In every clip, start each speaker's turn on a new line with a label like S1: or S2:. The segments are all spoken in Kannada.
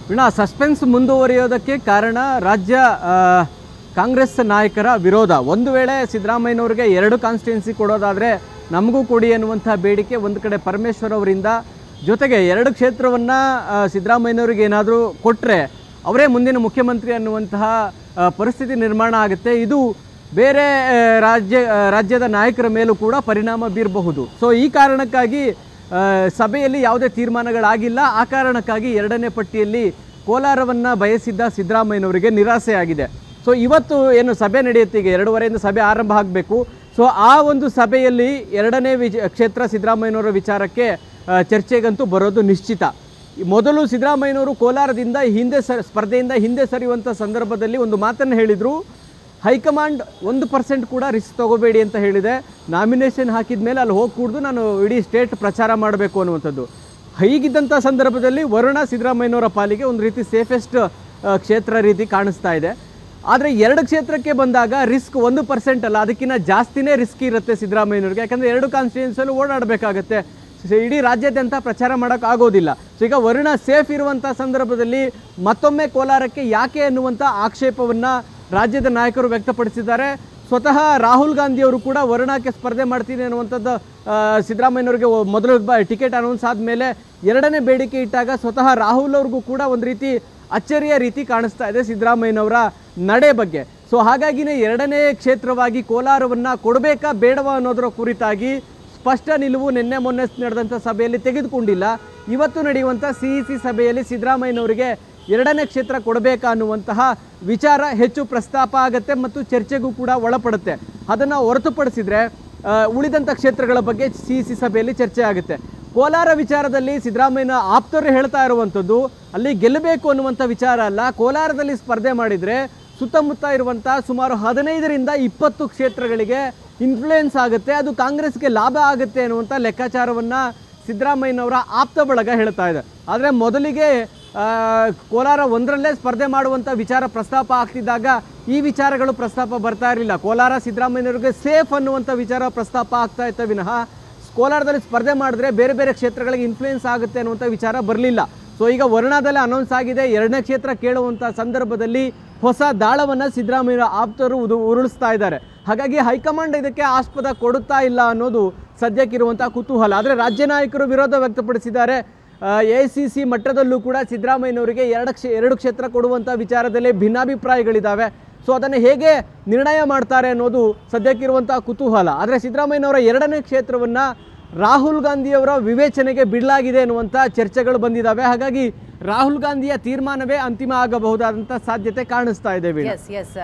S1: ವೀಣಾ ಸಸ್ಪೆನ್ಸ್ ಮುಂದುವರಿಯೋದಕ್ಕೆ ಕಾರಣ ರಾಜ್ಯ ಆ, ಕಾಂಗ್ರೆಸ್ ನಾಯಕರ ವಿರೋಧ ಒಂದು ವೇಳೆ ಸಿದ್ದರಾಮಯ್ಯನವ್ರಿಗೆ ಎರಡು ಕಾನ್ಸ್ಟಿಟ್ಯೂನ್ಸಿ ಕೊಡೋದಾದರೆ ನಮಗೂ ಕೊಡಿ ಅನ್ನುವಂಥ ಬೇಡಿಕೆ ಒಂದು ಕಡೆ ಪರಮೇಶ್ವರ್ ಅವರಿಂದ ಜೊತೆಗೆ ಎರಡು ಕ್ಷೇತ್ರವನ್ನು ಸಿದ್ದರಾಮಯ್ಯನವ್ರಿಗೆ ಏನಾದರೂ ಕೊಟ್ಟರೆ ಅವರೇ ಮುಂದಿನ ಮುಖ್ಯಮಂತ್ರಿ ಅನ್ನುವಂತಹ ಆ, ಪರಿಸ್ಥಿತಿ ನಿರ್ಮಾಣ ಆಗುತ್ತೆ ಇದು ಬೇರೆ ಆ, ರಾಜ್ಯ ಆ, ರಾಜ್ಯದ ನಾಯಕರ ಮೇಲೂ ಕೂಡ ಪರಿಣಾಮ ಬೀರಬಹುದು ಸೊ ಈ ಕಾರಣಕ್ಕಾಗಿ ಆ, ಸಭೆಯಲ್ಲಿ ಯಾವುದೇ ತೀರ್ಮಾನಗಳಾಗಿಲ್ಲ ಆ ಕಾರಣಕ್ಕಾಗಿ ಎರಡನೇ ಪಟ್ಟಿಯಲ್ಲಿ ಕೋಲಾರವನ್ನು ಬಯಸಿದ್ದ ಸಿದ್ದರಾಮಯ್ಯನವರಿಗೆ ನಿರಾಸೆಯಾಗಿದೆ ಸೊ ಇವತ್ತು ಏನು ಸಭೆ ನಡೆಯುತ್ತೆ ಈಗ ಎರಡೂವರೆಯಿಂದ ಸಭೆ ಆರಂಭ ಆಗಬೇಕು ಸೊ ಆ ಒಂದು ಸಭೆಯಲ್ಲಿ ಎರಡನೇ ವಿಜ ಕ್ಷೇತ್ರ ಸಿದ್ದರಾಮಯ್ಯನವರ ವಿಚಾರಕ್ಕೆ ಆ, ಚರ್ಚೆಗಂತೂ ಬರೋದು ನಿಶ್ಚಿತ ಈ ಮೊದಲು ಸಿದ್ದರಾಮಯ್ಯನವರು ಕೋಲಾರದಿಂದ ಹಿಂದೆ ಸ ಸ್ಪರ್ಧೆಯಿಂದ ಹಿಂದೆ ಸರಿಯುವಂಥ ಸಂದರ್ಭದಲ್ಲಿ ಒಂದು ಮಾತನ್ನು ಹೇಳಿದರು ಹೈಕಮಾಂಡ್ ಒಂದು ಪರ್ಸೆಂಟ್ ಕೂಡ ರಿಸ್ಕ್ ತಗೋಬೇಡಿ ಅಂತ ಹೇಳಿದೆ ನಾಮಿನೇಷನ್ ಹಾಕಿದ ಮೇಲೆ ಅಲ್ಲಿ ಹೋಗಿ ಕೂಡ್ದು ನಾನು ಇಡೀ ಸ್ಟೇಟ್ ಪ್ರಚಾರ ಮಾಡಬೇಕು ಅನ್ನುವಂಥದ್ದು ಹೀಗಿದ್ದಂಥ ಸಂದರ್ಭದಲ್ಲಿ ವರುಣ ಸಿದ್ದರಾಮಯ್ಯನವರ ಪಾಲಿಗೆ ಒಂದು ರೀತಿ ಸೇಫೆಸ್ಟ್ ಕ್ಷೇತ್ರ ರೀತಿ ಕಾಣಿಸ್ತಾ ಇದೆ ಆದರೆ ಎರಡು ಕ್ಷೇತ್ರಕ್ಕೆ ಬಂದಾಗ ರಿಸ್ಕ್ ಒಂದು ಪರ್ಸೆಂಟ್ ಅಲ್ಲ ಅದಕ್ಕಿಂತ ಜಾಸ್ತಿನೇ ರಿಸ್ಕ್ ಇರುತ್ತೆ ಸಿದ್ದರಾಮಯ್ಯನವ್ರಿಗೆ ಯಾಕಂದರೆ ಎರಡು ಕಾನ್ಸ್ಟಿಟ್ಯೂನ್ಸಲ್ಲೂ ಓಡಾಡಬೇಕಾಗತ್ತೆ ಸೊ ಇಡೀ ರಾಜ್ಯಾದ್ಯಂತ ಪ್ರಚಾರ ಮಾಡೋಕೆ ಆಗೋದಿಲ್ಲ ಸೊ ಈಗ ವರುಣ ಸೇಫ್ ಇರುವಂಥ ಸಂದರ್ಭದಲ್ಲಿ ಮತ್ತೊಮ್ಮೆ ಕೋಲಾರಕ್ಕೆ ಯಾಕೆ ಅನ್ನುವಂಥ ಆಕ್ಷೇಪವನ್ನು ರಾಜ್ಯದ ನಾಯಕರು ವ್ಯಕ್ತಪಡಿಸಿದ್ದಾರೆ ಸ್ವತಃ ರಾಹುಲ್ ಗಾಂಧಿಯವರು ಕೂಡ ವರುಣಕ್ಕೆ ಸ್ಪರ್ಧೆ ಮಾಡ್ತೀನಿ ಅನ್ನುವಂಥದ್ದು ಆ, ಸಿದ್ದರಾಮಯ್ಯನವ್ರಿಗೆ ಒ- ಮೊದಲು ಬ ಟಿಕೆಟ್ ಅನೌನ್ಸ್ ಆದಮೇಲೆ ಎರಡನೇ ಬೇಡಿಕೆ ಇಟ್ಟಾಗ ಸ್ವತಃ ರಾಹುಲ್ ಅವ್ರಿಗೂ ಕೂಡ ಒಂದು ರೀತಿ ಅಚ್ಚರಿಯ ರೀತಿ ಕಾಣಿಸ್ತಾ ಇದೆ ಸಿದ್ದರಾಮಯ್ಯನವರ ನಡೆ ಬಗ್ಗೆ ಸೊ ಹಾಗಾಗಿನೇ ಎರಡನೇ ಕ್ಷೇತ್ರವಾಗಿ ಕೋಲಾರವನ್ನು ಕೊಡಬೇಕಾ ಬೇಡವಾ ಅನ್ನೋದರ ಕುರಿತಾಗಿ ಸ್ಪಷ್ಟ ನಿಲುವು ನಿನ್ನೆ ಮೊನ್ನೆ ನಡೆದಂಥ ಸಭೆಯಲ್ಲಿ ತೆಗೆದುಕೊಂಡಿಲ್ಲ ಇವತ್ತು ನಡೆಯುವಂಥ ಸಿ ಇ ಸಿ ಸಭೆಯಲ್ಲಿ ಸಿದ್ದರಾಮಯ್ಯನವರಿಗೆ ಎರಡನೇ ಕ್ಷೇತ್ರ ಕೊಡಬೇಕಾ ಅನ್ನುವಂತಹ ವಿಚಾರ ಹೆಚ್ಚು ಪ್ರಸ್ತಾಪ ಆಗುತ್ತೆ ಮತ್ತು ಚರ್ಚೆಗೂ ಕೂಡ ಒಳಪಡುತ್ತೆ ಅದನ್ನು ಹೊರತುಪಡಿಸಿದ್ರೆ ಆ, ಉಳಿದಂಥ ಕ್ಷೇತ್ರಗಳ ಬಗ್ಗೆ ಸಿ ಸಿ ಸಭೆಯಲ್ಲಿ ಚರ್ಚೆ ಆಗುತ್ತೆ ಕೋಲಾರ ವಿಚಾರದಲ್ಲಿ ಸಿದ್ದರಾಮಯ್ಯನ ಆಪ್ತರು ಹೇಳ್ತಾ ಇರುವಂಥದ್ದು ಅಲ್ಲಿ ಗೆಲ್ಲಬೇಕು ಅನ್ನುವಂಥ ವಿಚಾರ ಅಲ್ಲ ಕೋಲಾರದಲ್ಲಿ ಸ್ಪರ್ಧೆ ಮಾಡಿದರೆ ಸುತ್ತಮುತ್ತ ಇರುವಂಥ ಸುಮಾರು ಹದಿನೈದರಿಂದ ಇಪ್ಪತ್ತು ಕ್ಷೇತ್ರಗಳಿಗೆ ಇನ್ಫ್ಲೂಯೆನ್ಸ್ ಆಗುತ್ತೆ ಅದು ಕಾಂಗ್ರೆಸ್ಗೆ ಲಾಭ ಆಗುತ್ತೆ ಅನ್ನುವಂಥ ಲೆಕ್ಕಾಚಾರವನ್ನು ಸಿದ್ದರಾಮಯ್ಯನವರ ಆಪ್ತ ಬಳಗ ಹೇಳ್ತಾ ಇದೆ ಆದರೆ ಮೊದಲಿಗೆ ಆ, ಕೋಲಾರ ಒಂದರಲ್ಲೇ ಸ್ಪರ್ಧೆ ಮಾಡುವಂಥ ವಿಚಾರ ಪ್ರಸ್ತಾಪ ಆಗ್ತಿದ್ದಾಗ ಈ ವಿಚಾರಗಳು ಪ್ರಸ್ತಾಪ ಬರ್ತಾ ಇರಲಿಲ್ಲ ಕೋಲಾರ ಸಿದ್ದರಾಮಯ್ಯನವ್ರಿಗೆ ಸೇಫ್ ಅನ್ನುವಂಥ ವಿಚಾರ ಪ್ರಸ್ತಾಪ ಆಗ್ತಾ ಇತ್ತ ವಿನಃ ಕೋಲಾರದಲ್ಲಿ ಸ್ಪರ್ಧೆ ಮಾಡಿದ್ರೆ ಬೇರೆ ಬೇರೆ ಕ್ಷೇತ್ರಗಳಿಗೆ ಇನ್ಫ್ಲೂಯೆನ್ಸ್ ಆಗುತ್ತೆ ಅನ್ನುವಂಥ ವಿಚಾರ ಬರಲಿಲ್ಲ ಸೊ ಈಗ ವರ್ಣಾದಲ್ಲಿ ಅನೌನ್ಸ್ ಆಗಿದೆ ಎರಡನೇ ಕ್ಷೇತ್ರ ಕೇಳುವಂಥ ಸಂದರ್ಭದಲ್ಲಿ ಹೊಸ ದಾಳವನ್ನು ಸಿದ್ದರಾಮಯ್ಯ ಆಪ್ತರು ಉದು ಉರುಳಿಸ್ತಾ ಇದ್ದಾರೆ ಹಾಗಾಗಿ ಹೈಕಮಾಂಡ್ ಇದಕ್ಕೆ ಆಸ್ಪದ ಕೊಡುತ್ತಾ ಇಲ್ಲ ಅನ್ನೋದು ಸದ್ಯಕ್ಕಿರುವಂಥ ಕುತೂಹಲ ಆದರೆ ರಾಜ್ಯ ನಾಯಕರು ವಿರೋಧ ವ್ಯಕ್ತಪಡಿಸಿದ್ದಾರೆ ಎ ಸಿ ಸಿ ಮಟ್ಟದಲ್ಲೂ ಕೂಡ ಸಿದ್ದರಾಮಯ್ಯನವರಿಗೆ ಎರಡು ಕ್ಷೇ ಎರಡು ಕ್ಷೇತ್ರ ಕೊಡುವಂಥ ವಿಚಾರದಲ್ಲಿ ಭಿನ್ನಾಭಿಪ್ರಾಯಗಳಿದ್ದಾವೆ ಸೊ ಅದನ್ನು ಹೇಗೆ ನಿರ್ಣಯ ಮಾಡ್ತಾರೆ ಅನ್ನೋದು ಸದ್ಯಕ್ಕಿರುವಂಥ ಕುತೂಹಲ ಆದರೆ ಸಿದ್ದರಾಮಯ್ಯನವರ ಎರಡನೇ ಕ್ಷೇತ್ರವನ್ನು ರಾಹುಲ್ ಗಾಂಧಿಯವರ ವಿವೇಚನೆಗೆ ಬಿಡಲಾಗಿದೆ ಅನ್ನುವಂಥ ಚರ್ಚೆಗಳು ಬಂದಿದ್ದಾವೆ ಹಾಗಾಗಿ ರಾಹುಲ್ ಗಾಂಧಿಯ ತೀರ್ಮಾನವೇ ಅಂತಿಮ ಆಗಬಹುದಾದಂಥ ಸಾಧ್ಯತೆ ಕಾಣಿಸ್ತಾ ಇದೆ ವೀಣಾ.
S2: ಎಸ್ ಎಸ್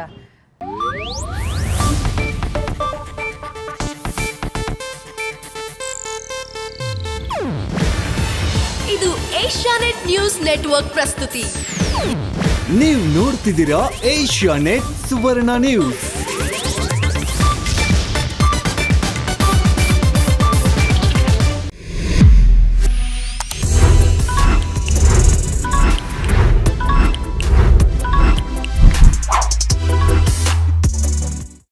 S3: ಇದು ಏಷ್ಯಾನೆಟ್ ನ್ಯೂಸ್ ನೆಟ್ವರ್ಕ್ ಪ್ರಸ್ತುತಿ
S4: ನೀವು ನೋಡ್ತಿದ್ದೀರಾ ಏಷ್ಯಾ ನೆಟ್ ಸುವರ್ಣ ನ್ಯೂಸ್